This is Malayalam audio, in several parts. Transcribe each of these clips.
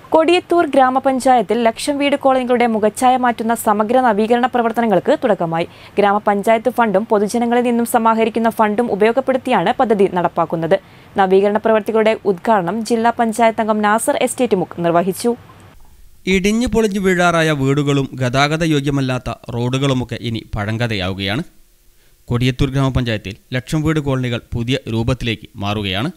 കൊടിയത്തൂർ ഗ്രാമപഞ്ചായത്തിൽ ലക്ഷം വീട് കോളനികളുടെ മുഖച്ഛായ മാറ്റുന്ന സമഗ്ര നവീകരണ പ്രവർത്തനങ്ങൾക്ക് തുടക്കമായി ഗ്രാമപഞ്ചായത്ത് ഫണ്ടും പൊതുജനങ്ങളിൽ നിന്നും സമാഹരിക്കുന്ന ഫണ്ടും ഉപയോഗപ്പെടുത്തിയാണ് പദ്ധതി നടപ്പാക്കുന്നത് നവീകരണ പ്രവർത്തികളുടെ ഉദ്ഘാടനം ജില്ലാ പഞ്ചായത്ത് അംഗം നാസർ എസ്റ്റേറ്റ് മുക്ക് നിർവഹിച്ചു ഇടിഞ്ഞു പൊളിഞ്ഞു വീഴാറായ വീടുകളും ഗതാഗത യോഗ്യമല്ലാത്ത റോഡുകളുമൊക്കെ ഇനി പഴങ്കഥയാവുകയാണ് കൊടിയത്തൂർ ഗ്രാമപഞ്ചായത്തിൽ ലക്ഷം വീട് കോളനികൾ പുതിയ രൂപത്തിലേക്ക് മാറുകയാണ്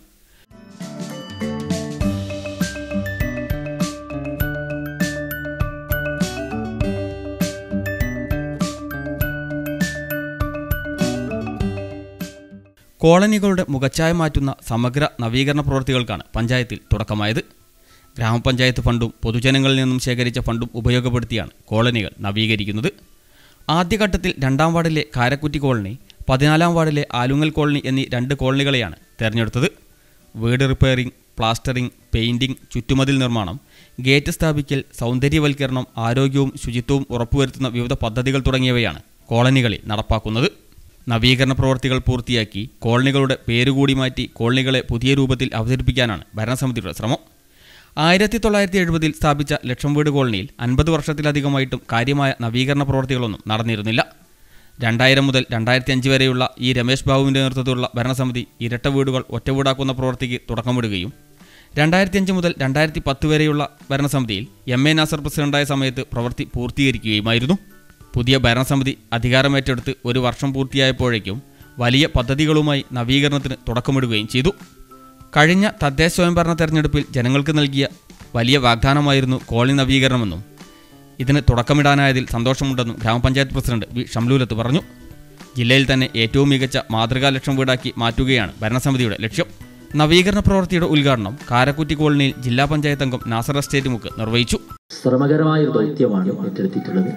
കോളനികളുടെ മുഖച്ഛായ മാറ്റുന്ന സമഗ്ര നവീകരണ പ്രവൃത്തികൾക്കാണ് പഞ്ചായത്തിൽ തുടക്കമായത് ഗ്രാമപഞ്ചായത്ത് ഫണ്ടും പൊതുജനങ്ങളിൽ നിന്നും ശേഖരിച്ച ഫണ്ടും ഉപയോഗപ്പെടുത്തിയാണ് കോളനികൾ നവീകരിക്കുന്നത് ആദ്യഘട്ടത്തിൽ രണ്ടാം വാർഡിലെ കാരക്കുറ്റി കോളനി പതിനാലാം വാർഡിലെ ആലുങ്ങൽ കോളനി എന്നീ രണ്ട് കോളനികളെയാണ് തിരഞ്ഞെടുത്തത് വീട് റിപ്പയറിംഗ് പ്ലാസ്റ്ററിംഗ് പെയിൻറിംഗ് ചുറ്റുമതിൽ നിർമ്മാണം ഗേറ്റ് സ്ഥാപിക്കൽ സൗന്ദര്യവൽക്കരണം ആരോഗ്യവും ശുചിത്വവും ഉറപ്പുവരുത്തുന്ന വിവിധ പദ്ധതികൾ തുടങ്ങിയവയാണ് കോളനികളിൽ നടപ്പാക്കുന്നത് നവീകരണ പ്രവൃത്തികൾ പൂർത്തിയാക്കി കോളനികളുടെ പേരുകൂടി മാറ്റി കോളനികളെ പുതിയ രൂപത്തിൽ അവതരിപ്പിക്കാനാണ് ഭരണസമിതിയുടെ ശ്രമം ആയിരത്തി തൊള്ളായിരത്തി എഴുപതിൽ സ്ഥാപിച്ച ലക്ഷം വീട് കോളനിയിൽ അൻപത് വർഷത്തിലധികമായിട്ടും കാര്യമായ നവീകരണ പ്രവൃത്തികളൊന്നും നടന്നിരുന്നില്ല രണ്ടായിരം മുതൽ രണ്ടായിരത്തി അഞ്ച് വരെയുള്ള ഈ രമേശ് ബാബുവിൻ്റെ നേതൃത്വത്തിലുള്ള ഭരണസമിതി ഇരട്ട വീടുകൾ ഒറ്റ വീടാക്കുന്ന പ്രവൃത്തിക്ക് തുടക്കമിടുകയും രണ്ടായിരത്തി അഞ്ച് മുതൽ രണ്ടായിരത്തി പത്ത് വരെയുള്ള ഭരണസമിതിയിൽ എം എ നാസർ പ്രസിഡന്റായ സമയത്ത് പ്രവൃത്തി പൂർത്തീകരിക്കുകയുമായിരുന്നു പുതിയ ഭരണസമിതി അധികാരമേറ്റെടുത്ത് ഒരു വർഷം പൂർത്തിയായപ്പോഴേക്കും വലിയ പദ്ധതികളുമായി നവീകരണത്തിന് തുടക്കമിടുകയും ചെയ്തു കഴിഞ്ഞ തദ്ദേശ സ്വയംഭരണ തെരഞ്ഞെടുപ്പിൽ ജനങ്ങൾക്ക് നൽകിയ വലിയ വാഗ്ദാനമായിരുന്നു കോളനി നവീകരണമെന്നും ഇതിന് തുടക്കമിടാനായതിൽ സന്തോഷമുണ്ടെന്നും ഗ്രാമപഞ്ചായത്ത് പ്രസിഡന്റ് വി ഷംലൂലത്ത് പറഞ്ഞു ജില്ലയിൽ തന്നെ ഏറ്റവും മികച്ച മാതൃകാ ലക്ഷം വീടാക്കി മാറ്റുകയാണ് ഭരണസമിതിയുടെ ലക്ഷ്യം നവീകരണ പ്രവൃത്തിയുടെ ഉദ്ഘാടനം കാരക്കുറ്റി കോളനിയിൽ ജില്ലാ പഞ്ചായത്ത് അംഗം നാസർ എസ്റ്റേറ്റ് മുക്ക് നിർവഹിച്ചു ശ്രമകരമായ ഒരു ദൗത്യമാണ് ഏറ്റെടുത്തിട്ടുള്ളത്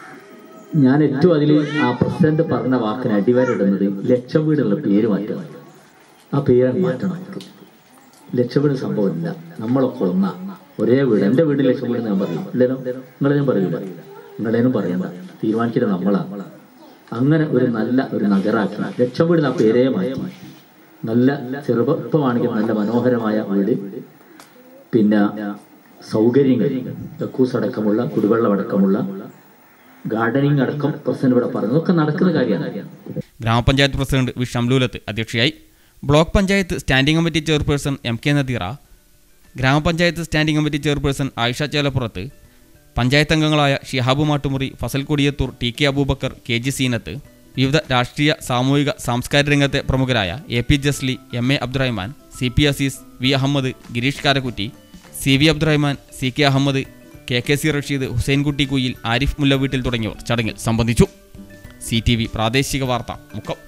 ഞാൻ ഏറ്റവും അതിൽ ആ പ്രസിഡന്റ് പറഞ്ഞ വാക്കിന് അടിവരിടുന്നത് ലക്ഷം വീടുള്ള പേര് മാറ്റുക ആ പേര് മാറ്റണം നമുക്ക് ലക്ഷം വീട് സംഭവമില്ല നമ്മളൊക്കെ ഒന്നാ ഒരേ വീട് എൻ്റെ വീട് ലക്ഷം വീട് ഞാൻ പറയും ഇല്ലല്ലോ നിങ്ങളെ ഞാൻ പറയൂല നിങ്ങളേനും പറയണ്ട തീരുമാനിക്കുന്നത് നമ്മളാണ് അങ്ങനെ ഒരു നല്ല ഒരു നഗരാക്കി ലക്ഷം വീട് ആ പേരേ മാറ്റി നല്ല ചെറുപ്പമാണെങ്കിൽ നല്ല മനോഹരമായ വീട് പിന്നെ സൗകര്യങ്ങൾ കക്കൂസ് അടക്കമുള്ള കുടിവെള്ളം അടക്കമുള്ള ഗാർഡനിങ് അടക്കം പ്രസിഡന്റ് ഇവിടെ പറഞ്ഞു ഇതൊക്കെ നടക്കുന്ന കാര്യമാണ് ഗ്രാമപഞ്ചായത്ത് പ്രസിഡന്റ് വി ഷംലൂലത്ത് അധ്യക്ഷയായി block panchayat standing committee chairperson M K Nadeera gramapanchayat standing committee chairperson Ayisha Chelappurath panchayat അംഗങ്ങളായ Shihabu Mattumuri Fasal Kodiyathur T K Abubakar K G Seenath വിവിധ രാഷ്ട്രീയ സാമൂഹിക സാംസ്കാരിക രംഗത്തെ പ്രമുഖരായ A P Jasli M A Abdurahman C P Azeez V Ahammad Gireesh Karakkutty C V Abdurahman C K Ahammad K K C Rasheed Hussainkutty Kuyil Arif മുല്ലവീട്ടിൽ തുടങ്ങിയവർ ചടങ്ങിൽ സംബന്ധിച്ചു സി ടി വി പ്രാദേശിക വാർത്ത മുക്കം